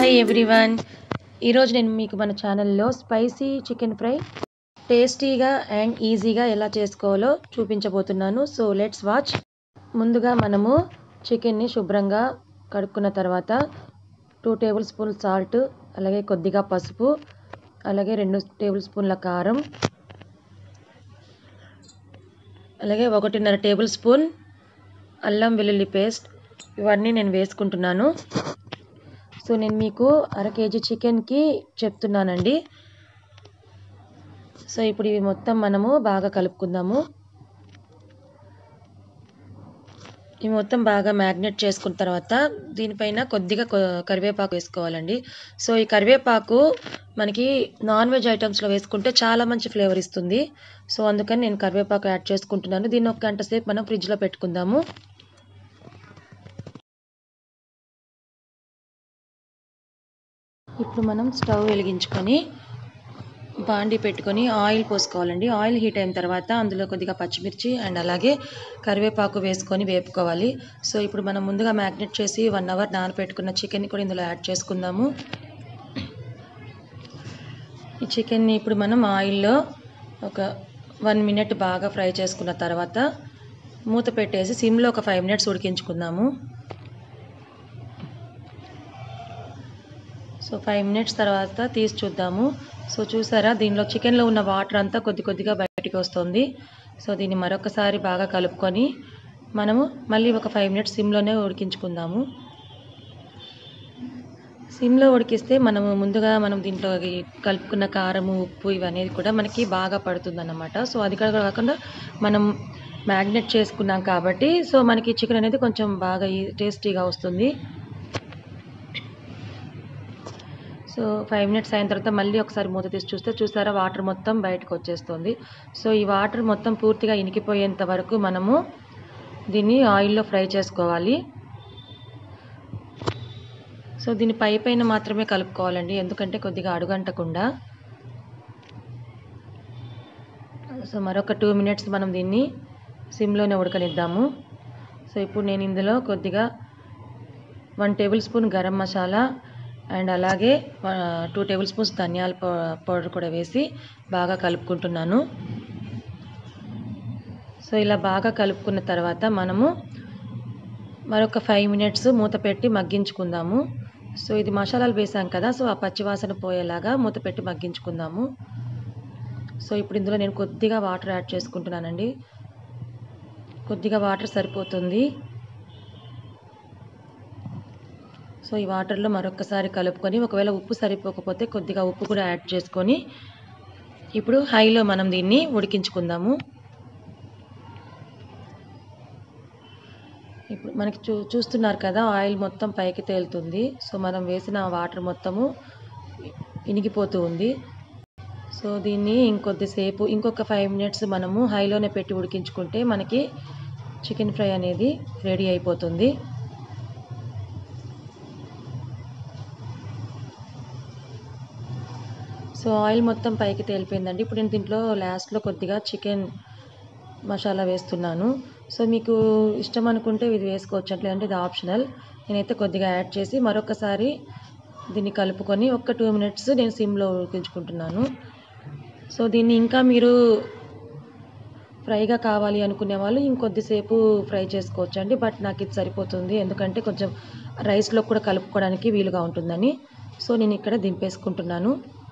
hi everyone ఈరోజు నేను మీకు మన ఛానల్లో స్పైసీ చికెన్ ఫ్రై టేస్టీగా అండ్ ఈజీగా ఎలా చేసుకోవాలో చూపించబోతున్నాను సో లెట్స్ వాచ్ ముందుగా మనము చికెన్ని శుభ్రంగా కడుక్కున్న తర్వాత టూ టేబుల్ స్పూన్ సాల్ట్ అలాగే కొద్దిగా పసుపు అలాగే రెండు టేబుల్ స్పూన్ల కారం అలాగే ఒకటిన్నర టేబుల్ స్పూన్ అల్లం వెల్లుల్లి పేస్ట్ ఇవన్నీ నేను వేసుకుంటున్నాను సో నేను మీకు అర కేజీ చికెన్కి చెప్తున్నానండి సో ఇప్పుడు ఇవి మొత్తం మనము బాగా కలుపుకుందాము ఇవి మొత్తం బాగా మ్యాగ్నెట్ చేసుకున్న తర్వాత దీనిపైన కొద్దిగా కరివేపాకు వేసుకోవాలండి సో ఈ కరివేపాకు మనకి నాన్ వెజ్ ఐటమ్స్లో వేసుకుంటే చాలా మంచి ఫ్లేవర్ ఇస్తుంది సో అందుకని నేను కరివేపాకు యాడ్ చేసుకుంటున్నాను దీన్ని ఒక గంట సేపు మనం ఫ్రిడ్జ్లో పెట్టుకుందాము ఇప్పుడు మనం స్టవ్ వెలిగించుకొని బాండి పెట్టుకొని ఆయిల్ పోసుకోవాలండి ఆయిల్ హీట్ అయిన తర్వాత అందులో కొద్దిగా పచ్చిమిర్చి అండ్ అలాగే కరివేపాకు వేసుకొని వేపుకోవాలి సో ఇప్పుడు మనం ముందుగా మ్యాగ్నెట్ చేసి వన్ అవర్ నానబెట్టుకున్న చికెన్ని కూడా ఇందులో యాడ్ చేసుకుందాము ఈ చికెన్ని ఇప్పుడు మనం ఆయిల్లో ఒక వన్ మినిట్ బాగా ఫ్రై చేసుకున్న తర్వాత మూత పెట్టేసి సిమ్లో ఒక ఫైవ్ మినిట్స్ ఉడికించుకుందాము సో ఫైవ్ మినిట్స్ తర్వాత తీసి చూద్దాము సో చూసారా దీనిలో చికెన్లో ఉన్న వాటర్ అంతా కొద్ది కొద్దిగా బయటికి వస్తుంది సో దీన్ని మరొకసారి బాగా కలుపుకొని మనము మళ్ళీ ఒక ఫైవ్ మినిట్స్ సిమ్లోనే ఉడికించుకుందాము సిమ్లో ఉడికిస్తే మనము ముందుగా మనం దీంట్లో కలుపుకున్న కారము ఉప్పు ఇవన్నీ కూడా మనకి బాగా పడుతుంది అన్నమాట సో అది కూడా కాకుండా మనం మ్యాగ్నెట్ చేసుకున్నాం కాబట్టి సో మనకి చికెన్ అనేది కొంచెం బాగా టేస్టీగా వస్తుంది సో ఫైవ్ మినిట్స్ అయిన తర్వాత మళ్ళీ ఒకసారి మూత తీసి చూస్తే చూసారా వాటర్ మొత్తం బయటకు వచ్చేస్తుంది సో ఈ వాటర్ మొత్తం పూర్తిగా ఇనికిపోయేంత వరకు మనము దీన్ని ఆయిల్లో ఫ్రై చేసుకోవాలి సో దీన్ని పై పైన మాత్రమే కలుపుకోవాలండి ఎందుకంటే కొద్దిగా అడుగంటకుండా సో మరొక టూ మినిట్స్ మనం దీన్ని సిమ్లోనే ఉడకనిద్దాము సో ఇప్పుడు నేను ఇందులో కొద్దిగా one tablespoon garam masala and అలాగే టూ టేబుల్ స్పూన్స్ ధనియాల పౌడర్ కూడా వేసి బాగా కలుపుకుంటున్నాను సో ఇలా బాగా కలుపుకున్న తర్వాత మనము మరొక ఫైవ్ మినిట్స్ మూత పెట్టి మగ్గించుకుందాము సో ఇది మసాలాలు వేసాం కదా సో ఆ పచ్చివాసన పోయేలాగా మూత పెట్టి మగ్గించుకుందాము సో ఇప్పుడు ఇందులో నేను కొద్దిగా వాటర్ యాడ్ చేసుకుంటున్నానండి కొద్దిగా వాటర్ సరిపోతుంది సో ఈ వాటర్లో మరొకసారి కలుపుకొని ఒకవేళ ఉప్పు సరిపోకపోతే కొద్దిగా ఉప్పు కూడా యాడ్ చేసుకొని ఇప్పుడు హైలో మనం దీన్ని ఉడికించుకుందాము ఇప్పుడు మనకి చూ చూస్తున్నారు కదా ఆయిల్ మొత్తం పైకి తేలుతుంది సో మనం వేసిన వాటర్ మొత్తము ఇనిగిపోతూ ఉంది సో దీన్ని ఇంకొద్దిసేపు ఇంకొక ఫైవ్ మినిట్స్ మనము హైలోనే పెట్టి ఉడికించుకుంటే మనకి చికెన్ ఫ్రై అనేది రెడీ అయిపోతుంది సో ఆయిల్ మొత్తం పైకి తేలిపోయిందండి ఇప్పుడు నేను దీంట్లో లాస్ట్లో కొద్దిగా చికెన్ మసాలా వేస్తున్నాను సో మీకు ఇష్టం అనుకుంటే ఇది వేసుకోవచ్చు లేదంటే ఇది ఆప్షనల్ నేనైతే కొద్దిగా యాడ్ చేసి మరొకసారి దీన్ని కలుపుకొని ఒక టూ మినిట్స్ నేను సిమ్లో ఉడికించుకుంటున్నాను సో దీన్ని ఇంకా మీరు ఫ్రైగా కావాలి అనుకునే వాళ్ళు ఇంకొద్దిసేపు ఫ్రై చేసుకోవచ్చు అండి బట్ నాకు ఇది సరిపోతుంది ఎందుకంటే కొంచెం రైస్లో కూడా కలుపుకోవడానికి వీలుగా ఉంటుందని సో నేను ఇక్కడ దింపేసుకుంటున్నాను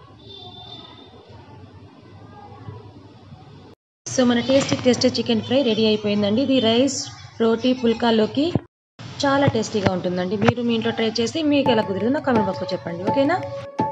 సో మన tasty tasty chicken fry ready అయిపోయిందండి ఇది రైస్ రోటీ పుల్కాలోకి చాలా టేస్టీగా ఉంటుందండి మీరు మీ ఇంట్లో ట్రై చేసి మీకు ఎలా కుదిరిందో నా కామెంట్ బాక్స్లో చెప్పండి ఓకేనా